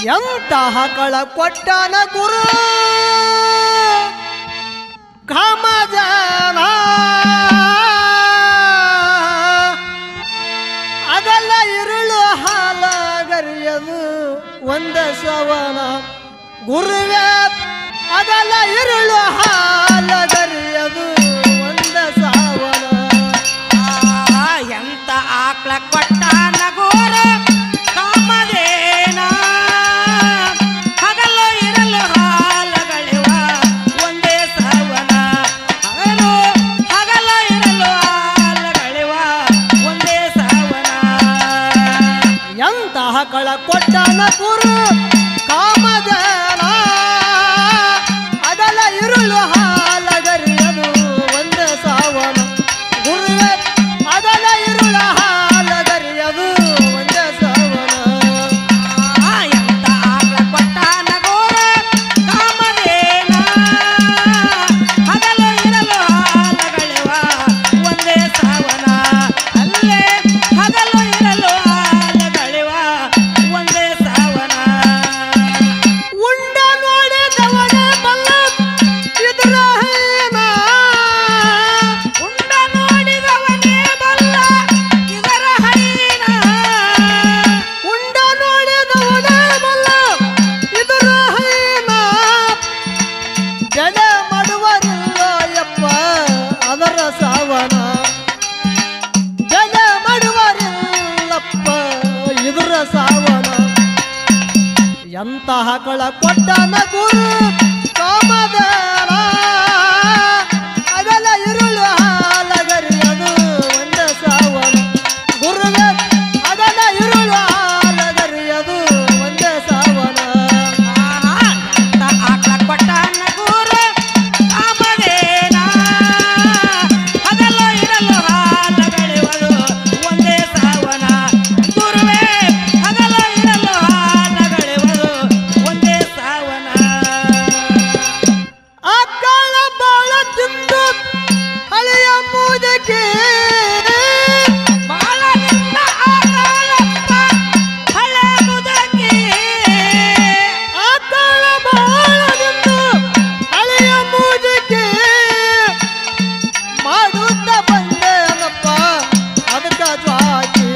ಎಂತಹ ಕಳ ಕೊಟ್ಟನ ಗುರು ಕಾಮಜನ ಅದೆಲ್ಲ ಇರುಳು ಹಾಲಗರಿಯದು ಒಂದ ಸವನ ಗುರುವೇ ಅದೆಲ್ಲ ಇರುಳು ಹಾಲಗರಿಯದು ಒಂದ ಸಾವನ ಆ, ಎಂತ ಆಕ್ಳ ಕೊಟ್ಟ ನಗೋರ ಕಾಮದೇನ ಹಗಲು ಇರಲು ಹಾಲಗಳಿವ ಒಂದೇ ಸವನ ಹಗಲು ಹಗಲು ಇರಲು ಹಾಲಗಳಿವ ಒಂದೇ ಸವನ ಎಂತಹ ಕಳ ಕೊಟ್ಟನ ಗುರು ಕಾಮಜನ ಅದಲ ಇರುಳು ಹಾಲಗರಿಯದು ಒಂದ ಸಾವನ ಗುರುವೆ ಅದಲ ಇರುಳ ಹಾಲಗರಿಯದು ಒಂದ ಸಾವನ ಆ, ಎಂತ ಆಕ್ಳ ಕೊಟ್ಟ ನಗೋರ ಕಾಮದೇನ ಹಗಲು ಇರಲು ಹಾಲಗಳಿವ ಒಂದೇ ಸಾವನ ಅಲ್ಲೇ ಹಗಲು ಇರಲು ಹಾಲಗಳಿವ ಒಂದೇ ಸಾವನ ಉಂಡ ನೋಡಿದವನ ಬಲ್ಲ ಇದ್ರ ಹೇನ ಉಂಡ ನೋಡಿದವನೇ ಬಲ್ಲ ಇದರ ಹೈನ ಉಂಡ ನೋಡಿದವನ ಬಲ್ಲ ಇದ್ರ ಹೇನ ಜನ ಮಾಡುವರಿಲ್ಲ ಯಪ್ಪ ಅದರ ಸಾವನ ಜನ ಮಾಡುವರಿಲ್ಲಪ್ಪ ಇದರ ಸಾವನ ಎಂತಹ ಕಳ ಕೊಟ್ಟನ ಗುರು ಕಾಮದಾನ ಅದೆಲ್ಲ ಇರುಳು ಹಾಲಗರಿಯದು ಒಂದ ಸಾವನ ಗುರುವೆ ಅದೆಲ್ಲ ಇರುಳು ಹಾಲಗರಿಯದು ಒಂದ ಸಾವನ ಎಂತ ಆಕ್ಳ ಕೊಟ್ಟ ನಗೂರು ಕಾಮದೇನ ಹಗಲು ಇರಲು ಹಾಲಗಳಿವದು ಒಂದೇ ಸಾವನ ಗುರುವೇ ಹಗಲು ಇರಲು ಹಾಲಗಳಿವದು ಒಂದೇ ಸಾವನ ಆಕಳ ಬಾಳ ತಿಂದು ಹಳೆಯ ಮೂದಕ್ಕೆ ಬಾಳದಿಂದ ಆಗಾಳಪ್ಪ ಹಳೆ ಮುದಕಿ ಆಕಳ ಬಾಳ ತಿಂದು ಹಳೆಯ ಮೂದಕ್ಕೆ ಮಾಡುತ್ತ ಬಂದೇನಪ್ಪ ಅದಕ್ಕ ಜ್ವಾಕಿ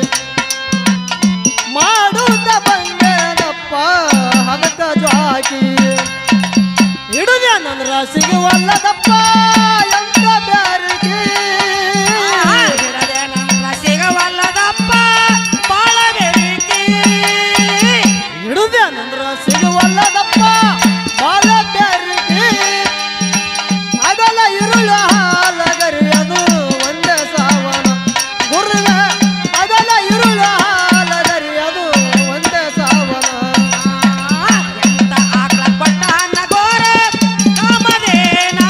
ಮಾಡುತ್ತ ಬಂದೇನಪ್ಪ ಅದಕ್ಕ ಜ್ವಾಕಿ ಹಿಡಿದೇನಂದ್ರ ಸಿಗುವಲ್ಲದಪ್ಪ ಎಂತ ಬ್ಯಾರಿಗೆ ಬಿಡದೆ ನಮ್ಮ ಸಿಗವಲ್ಲದಪ್ಪ ಬಾಳ ಬೆರಿಕಿ ಹಿಡಿದೇನಂದ್ರ ಸಿಗುವಲ್ಲದಪ್ಪ ಬಾಲ ಬ್ಯಾರಿಗೆ ಅದೆಲ್ಲ ಇರುಳು ಹಾಲಗರಿಯದು ಒಂದೇ ಸಾವನ ಗುರುವೆ ಅದೆಲ್ಲ ಇರುಳು ಹಾಲಗರಿಯದು ಒಂದೇ ಸಾವನ ಎಂತ ಆಕ್ಳ ಕೊಟ್ಟ ನಗೋರ ಕಾಮದೇನ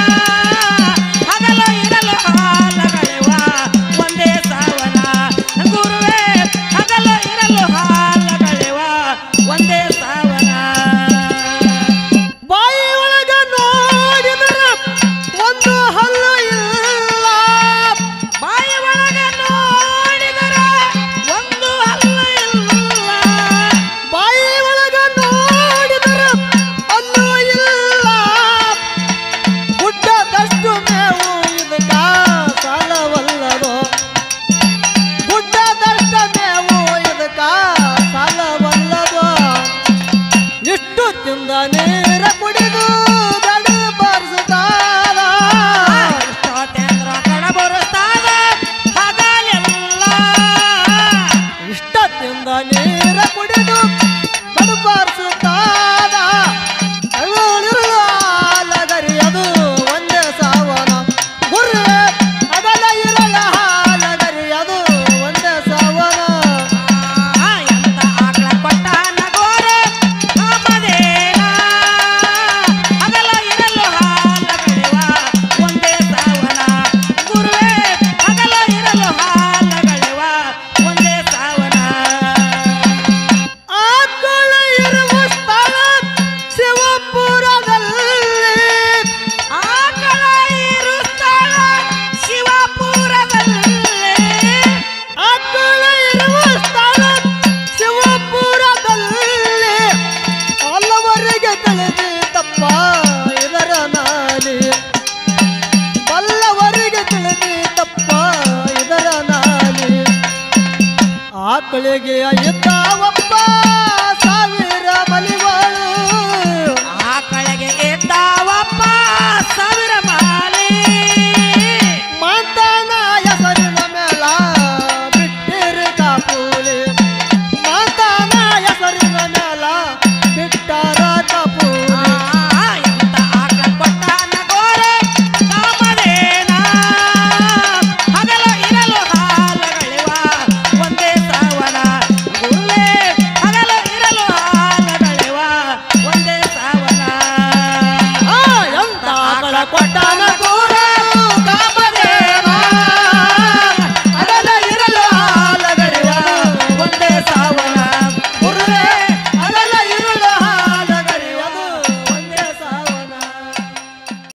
ಹಗಲು ಇರಲು ಹಾಲಗಳಿವ ಒಂದೇ ಸಾವನ ಗುರುವೇ ಹಗಲು ಇರಲು ಹಾಲಗಳಿವ ಒಂದೇ ಸಾವನ ಬಾಯಿ ಒಳಗ ನೋಡಿದ್ರ ಒಂದು ಹಲ್ಲು ಇಲ್ಲ ಬಾಯಿ ಒಳಗ ನೋಡಿದರ ಒಂದು ಹಲ್ಲು ಇಲ್ಲ ಬಾಯಿ ಒಳಗ ನೋಡಿದ್ರ ಹಲ್ಲು ಇಲ್ಲ ಗುಡ್ಡದಷ್ಟು ಮೇವು ಇದಕ್ಕ ಸಾಲವಲ್ಲದು ಗುಡ್ಡದಷ್ಟ ಮೇವು ಇದಕ್ಕ ಸಾಲವಲ್ಲದು ಇಷ್ಟು ತಿಂದ ನೀರ ಕುಡಿದು ಗಡಿ ಬಾರಿಸುತ್ತಾರ ಇಷ್ಟೊತ್ತೇಂದ್ರ ಕಡಬರುತ್ತಾದ ಹಗಲೆಲ್ಲ ಇಷ್ಟ ತಿಂದ ನೀರ ಕುಡಿದು ಗಡಿ ಬಾರಿಸುತ್ತಾರ ಹಾಲಗರಿಯದು ಒಂದೇ ಸಾವನ ಗುರುವೆ ಅದೆಲ್ಲ ಇರಲ ಹಾಲಗರಿಯದು ಒಂದೇ ಸಾವನ ಆ ಎಂತ ಆಕ್ಳ ಕೊಟ್ಟ ನಗೋರ ಕಾಮದೇನ ಹಗಲು ಆಕಳಿಗೆ ಇದ್ದ